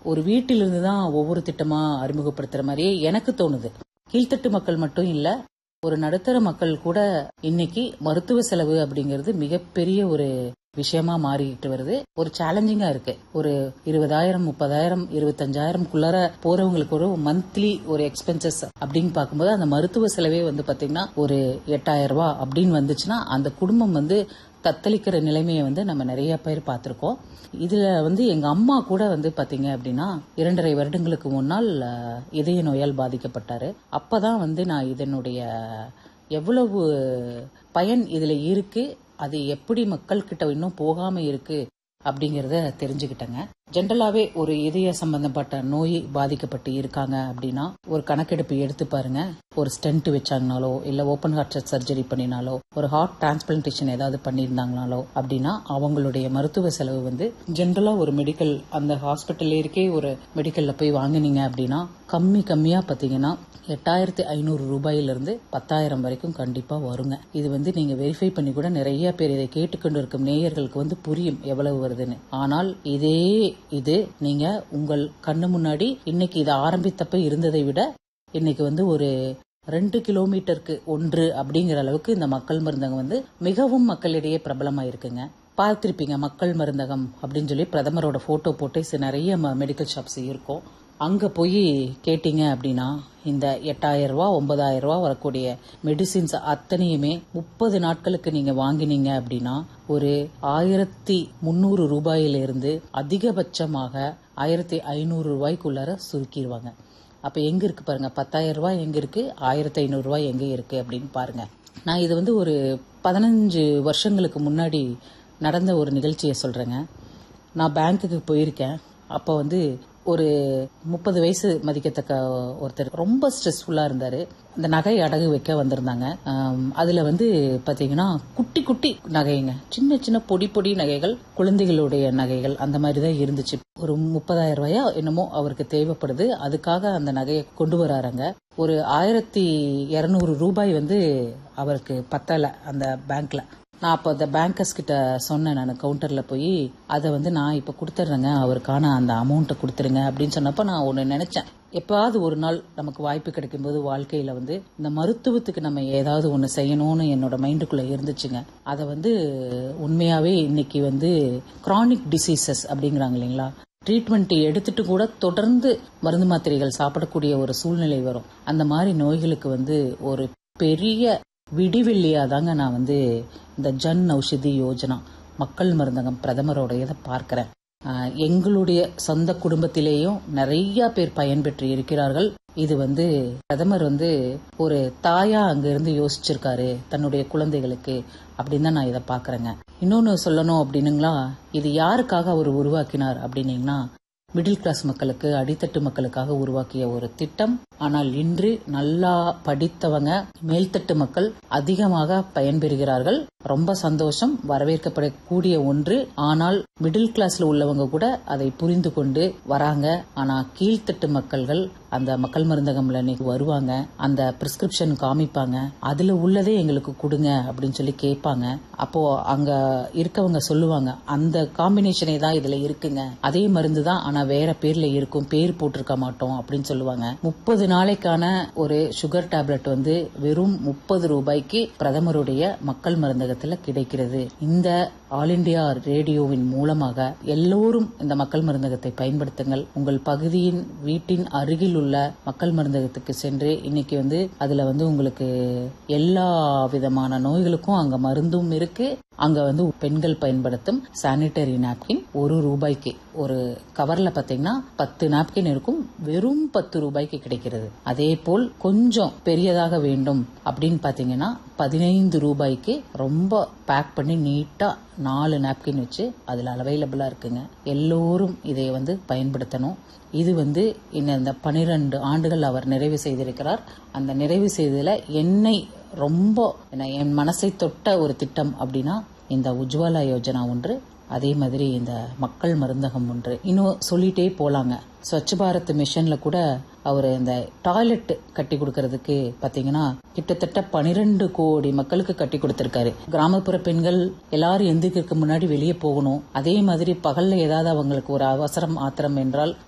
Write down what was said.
ஒரு வீட்டிலிருந்து தான் ஒவ்வொரு திட்டமா அறிமுகப்படுத்துற மாதிரியே எனக்கு தோணுது கீழ்த்தட்டு மக்கள் மட்டும் இல்ல ஒரு நடுத்தர மக்கள் கூட இன்னைக்கு மருத்துவ செலவு அப்படிங்கிறது மிகப்பெரிய ஒரு விஷயமா மாறிட்டு வருது ஒரு சேலஞ்சிங்கா இருக்கு ஒரு இருபதாயிரம் முப்பதாயிரம் இருபத்தஞ்சாயிரம்குள்ளார போறவங்களுக்கு ஒரு மந்த்லி ஒரு எக்ஸ்பென்சஸ் அப்படின்னு பார்க்கும்போது அந்த மருத்துவ செலவே வந்து பாத்தீங்கன்னா ஒரு எட்டாயிரம் ரூபாய் அப்படின்னு வந்துச்சுன்னா அந்த குடும்பம் வந்து தத்தளிக்கிற நிலைமையை வந்து நம்ம நிறைய பேர் பார்த்திருக்கோம் இதுல வந்து எங்க அம்மா கூட வந்து பாத்தீங்க அப்படின்னா இரண்டரை வருடங்களுக்கு முன்னால் அஹ், இதய நோயால் பாதிக்கப்பட்டாரு அப்பதான் வந்து நான் இதனுடைய எவ்வளவு பயன் இதுல இருக்கு அது எப்படி மக்கள் கிட்ட இன்னும் போகாம இருக்கு அப்படிங்கறத தெரிஞ்சுக்கிட்டேங்க ஜென்ரலாவே ஒரு இதய சம்பந்தப்பட்ட நோய் பாதிக்கப்பட்டு இருக்காங்க அப்படின்னா ஒரு கணக்கெடுப்பு எடுத்து பாருங்க ஒரு ஸ்டென்ட் வச்சாங்கனாலோ இல்ல ஓபன் ஹார்ட் சர்ஜரி பண்ணினாலோ ஒரு ஹார்ட் டிரான்ஸ்பிளான்டேஷன் ஏதாவது பண்ணியிருந்தாங்கனாலோ அப்படின்னா அவங்களுடைய மருத்துவ செலவு வந்து ஜென்ரலா ஒரு மெடிக்கல் அந்த ஹாஸ்பிட்டல்ல இருக்கே ஒரு மெடிக்கல்ல போய் வாங்குனீங்க அப்படின்னா கம்மி கம்மியா பாத்தீங்கன்னா எட்டாயிரத்தி ஐநூறு ரூபாயிலிருந்து பத்தாயிரம் வரைக்கும் கண்டிப்பா வருங்க இது வந்து நீங்க வெரிஃபை பண்ணி கூட நிறைய பேர் இதை கேட்டுக்கொண்டு இருக்கும் நேயர்களுக்கு வந்து புரியும் எவ்வளவு வருதுன்னு ஆனால் இதே இது நீங்க உங்கள் கண்ணு முன்னாடி இன்னைக்கு இது ஆரம்பித்தப்ப இருந்ததை விட இன்னைக்கு வந்து ஒரு ரெண்டு கிலோமீட்டருக்கு ஒன்று அப்படிங்கிற அளவுக்கு இந்த மக்கள் மருந்தகம் வந்து மிகவும் மக்களிடையே பிரபலமா இருக்குங்க பார்த்திருப்பீங்க மக்கள் மருந்தகம் அப்படின்னு சொல்லி பிரதமரோட போட்டோ போட்டு சி- நிறைய மெடிக்கல் ஷாப்ஸ் இருக்கும் அங்க போய் கேட்டீங்க அப்படின்னா இந்த எட்டாயிரம் ரூபாய் ஒன்பதாயிரம் ரூபாய் வரக்கூடிய மெடிசின்ஸ் அத்தனையுமே முப்பது நாட்களுக்கு நீங்க வாங்கினீங்க அப்படின்னா ஒரு ஆயிரத்தி முந்நூறு ரூபாயிலிருந்து அதிகபட்சமாக ஆயிரத்தி ஐநூறு ரூபாய்க்குள்ளார சுருக்கிடுவாங்க அப்ப எங்க இருக்கு பாருங்க பத்தாயிரம் ரூபாய் எங்க இருக்கு ஆயிரத்தி ஐநூறு ரூபாய் எங்க இருக்கு அப்படின்னு பாருங்க நான் இது வந்து ஒரு பதினஞ்சு வருஷங்களுக்கு முன்னாடி நடந்த ஒரு நிகழ்ச்சியை சொல்றேங்க நான் பேங்க்குக்கு போயிருக்கேன் அப்போ வந்து ஒரு முப்பது வயசு மதிக்கத்தக்க ஒருத்தர் ரொம்ப ஸ்ட்ரெஸ்ஃபுல்லா இருந்தாரு அந்த நகை அடகு வைக்க வந்திருந்தாங்க ஆம், அதுல வந்து பாத்தீங்கன்னா குட்டி குட்டி நகைங்க சின்ன சின்ன பொடி பொடி நகைகள் குழந்தைகளுடைய நகைகள் அந்த மாதிரி தான் இருந்துச்சு ஒரு முப்பதாயிரம் ரூபாயா என்னமோ அவருக்கு தேவைப்படுது அதுக்காக அந்த நகையை கொண்டு வராருங்க ஒரு ஆயிரத்தி இருநூறு ரூபாய் வந்து அவருக்கு பத்தல அந்த பேங்க்ல நான் அப்போ அந்த பேங்கர்ஸ் கிட்ட சொன்னேன் நான் கவுண்டர்ல போய் அதை வந்து நான் இப்போ கொடுத்துட்றேங்க அவருக்கான அந்த அமௌண்ட்டை கொடுத்துருங்க அப்படின்னு சொன்னப்போ நான் ஒன்று நினைச்சேன் எப்பாவது ஒரு நாள் நமக்கு வாய்ப்பு கிடைக்கும்போது வாழ்க்கையில வந்து இந்த மருத்துவத்துக்கு நம்ம ஏதாவது ஒன்று செய்யணும்னு என்னோட மைண்டுக்குள்ள இருந்துச்சுங்க அதை வந்து உண்மையாவே இன்னைக்கு வந்து கிரானிக் டிசீசஸ் அப்படிங்கிறாங்க இல்லைங்களா ட்ரீட்மெண்ட் எடுத்துட்டு கூட தொடர்ந்து மருந்து மாத்திரைகள் சாப்பிடக்கூடிய ஒரு சூழ்நிலை வரும் அந்த மாதிரி நோய்களுக்கு வந்து ஒரு பெரிய விடிவெள்ளியா தாங்க நான் வந்து இந்த ஜன் ஔஷதி யோஜனா மக்கள் மருந்தகம் பிரதமரோட இதை பார்க்கிறேன் ஆஹ் எங்களுடைய சொந்த குடும்பத்திலேயும் நிறைய பேர் பயன்பெற்று இருக்கிறார்கள் இது வந்து பிரதமர் வந்து ஒரு தாயா அங்க இருந்து யோசிச்சிருக்காரு தன்னுடைய குழந்தைகளுக்கு அப்படின்னு தான் நான் இதை பாக்குறேங்க இன்னொன்னு சொல்லணும் அப்படின்னுங்களா இது யாருக்காக அவர் உருவாக்கினார் அப்படின்னீங்கன்னா மிடில் கிளாஸ் மக்களுக்கு அடித்தட்டு மக்களுக்காக உருவாக்கிய ஒரு திட்டம் ஆனால் இன்று நல்லா படித்தவங்க மேல்தட்டு மக்கள் அதிகமாக பயன்பெறுகிறார்கள் ரொம்ப சந்தோஷம் வரவேற்கப்படக்கூடிய ஒன்று ஆனால் மிடில் கிளாஸ்ல உள்ளவங்க கூட அதை புரிந்து கொண்டு வராங்க ஆனா கீழ்த்தட்டு மக்கள்கள் அந்த மக்கள் மருந்தகம்ல இன்னைக்கு வருவாங்க அந்த பிரிஸ்கிரிப்ஷன் காமிப்பாங்க அதுல உள்ளதே எங்களுக்கு கொடுங்க அப்படின்னு சொல்லி கேட்பாங்க அப்போ அங்க இருக்கவங்க சொல்லுவாங்க அந்த காம்பினேஷனே தான் இதுல இருக்குங்க அதே மருந்து தான் ஆனா வேற பேர்ல இருக்கும் பேர் போட்டிருக்க மாட்டோம் அப்படின்னு சொல்லுவாங்க முப்பது நாளைக்கான ஒரு சுகர் டேப்லெட் வந்து வெறும் முப்பது ரூபாய்க்கு பிரதமருடைய மக்கள் மருந்தகத்துல கிடைக்கிறது இந்த ஆல் இண்டியா ரேடியோவின் மூலமாக எல்லோரும் இந்த மக்கள் மருந்தகத்தை பயன்படுத்துங்கள் உங்கள் பகுதியின் வீட்டின் அருகில் உள்ள மக்கள் மருந்தகத்துக்கு சென்று இன்னைக்கு வந்து அதுல வந்து உங்களுக்கு எல்லா விதமான நோய்களுக்கும் அங்க மருந்தும் இருக்கு அங்க வந்து பெண்கள் பயன்படுத்தும் சானிட்டரி நாப்கின் ஒரு ரூபாய்க்கு ஒரு கவர்ல பாத்தீங்கன்னா பத்து நாப்கின் இருக்கும் வெறும் பத்து ரூபாய்க்கு கிடைக்கிறது அதே போல் கொஞ்சம் பெரியதாக வேண்டும் அப்படின்னு பாத்தீங்கன்னா பதினைந்து ரூபாய்க்கு ரொம்ப பேக் பண்ணி நீட்டா நாலு நாப்கின் வச்சு அதுல அவைலபிளா இருக்குங்க எல்லோரும் இதை வந்து பயன்படுத்தணும் இது வந்து இன்னும் இந்த பனிரெண்டு ஆண்டுகள் அவர் நிறைவு செய்திருக்கிறார் அந்த நிறைவு செய்ததுல என்னை ரொம்ப என்ன- என் மனசை தொட்ட ஒரு திட்டம் அப்படின்னா இந்த உஜ்வாலா யோஜனா ஒன்று அதே மாதிரி இந்த மக்கள் மருந்தகம் ஒன்று இன்னும் சொல்லிட்டே போலாங்க ஸ்வச் பாரத் மிஷன்ல கூட அவர் இந்த டாய்லெட் கட்டி கொடுக்கறதுக்கு பாத்தீங்கன்னா கிட்டத்தட்ட பனிரெண்டு கோடி மக்களுக்கு கட்டி கொடுத்திருக்காரு கிராமப்புற பெண்கள் எல்லாரும் எந்திரிக்கிறதுக்கு முன்னாடி வெளியே போகணும் அதே மாதிரி பகல்ல ஏதாவது அவங்களுக்கு ஒரு அவசரம் ஆத்திரம் என்றால்